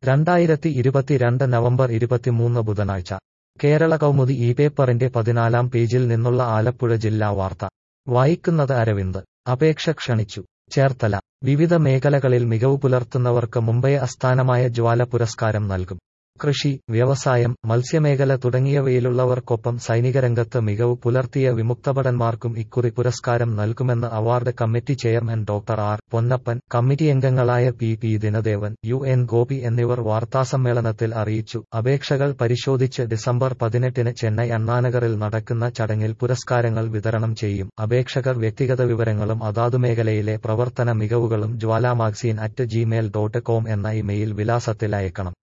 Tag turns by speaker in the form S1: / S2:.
S1: രണ്ടായിരത്തി ഇരുപത്തിരണ്ട് നവംബർ ഇരുപത്തിമൂന്ന് ബുധനാഴ്ച കേരള കൗമുദി ഈ പേപ്പറിന്റെ പതിനാലാം പേജിൽ നിന്നുള്ള ആലപ്പുഴ ജില്ലാ വാർത്ത വായിക്കുന്നത് അരവിന്ദ് അപേക്ഷ ക്ഷണിച്ചു ചേർത്തല വിവിധ മേഖലകളിൽ മികവ് പുലർത്തുന്നവർക്ക് മുംബൈ ആസ്ഥാനമായ ജ്വാല പുരസ്കാരം നൽകും കൃഷി വ്യവസായം മത്സ്യമേഖല തുടങ്ങിയവയിലുള്ളവർക്കൊപ്പം സൈനികരംഗത്ത് മികവ് പുലർത്തിയ വിമുക്തഭടന്മാർക്കും ഇക്കുറി പുരസ്കാരം നൽകുമെന്ന് award committee chairman doctor R Ponnappan committee അംഗങ്ങളായ P P Dinadevan U N Gopi എന്നിവർ വാർത്താസമ്മേളനത്തിൽ അറിയിച്ചു അപേക്ഷകൾ പരിശോധിച്ച് ഡിസംബർ പതിനെട്ടിന് ചെന്നൈ അണ്ണാനഗറിൽ നടക്കുന്ന ചടങ്ങിൽ പുരസ്കാരങ്ങൾ വിതരണം ചെയ്യും അപേക്ഷകർ വ്യക്തിഗത വിവരങ്ങളും അതാതു മേഖലയിലെ പ്രവർത്തന മികവുകളും Jwala magazine at Gmail dot com എന്ന ഇമെയിൽ വിലാസത്തിൽ അയക്കണം